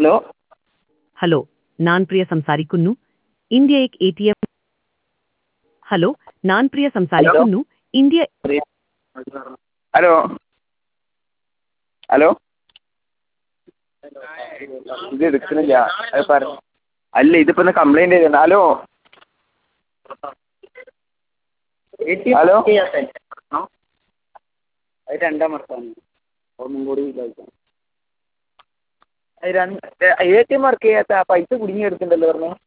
hello hello ഞാൻ പ്രിയ സംസാരിക്കുന്നു India എക് എ ടി എം ഹലോ ഞാൻ പ്രിയ സംസാരിക്കുന്നു ഇന്ത്യ ഹലോ ഹലോ ഇത് എടുക്കണില്ല അത് പറ അല്ല ഇതിപ്പോൾ ഒന്ന് കംപ്ലൈൻറ്റ് ചെയ്തിട്ടുണ്ട് ഹലോ ഹലോ അത് രണ്ടാമത്താണ് ഒന്നും കൂടി ഇതാക്കാം അത് രണ്ട് എ ടി എം വർക്ക് ചെയ്യാത്ത പൈസ കുടുങ്ങി കിടക്കുന്നുണ്ടല്ലോ പറഞ്ഞത്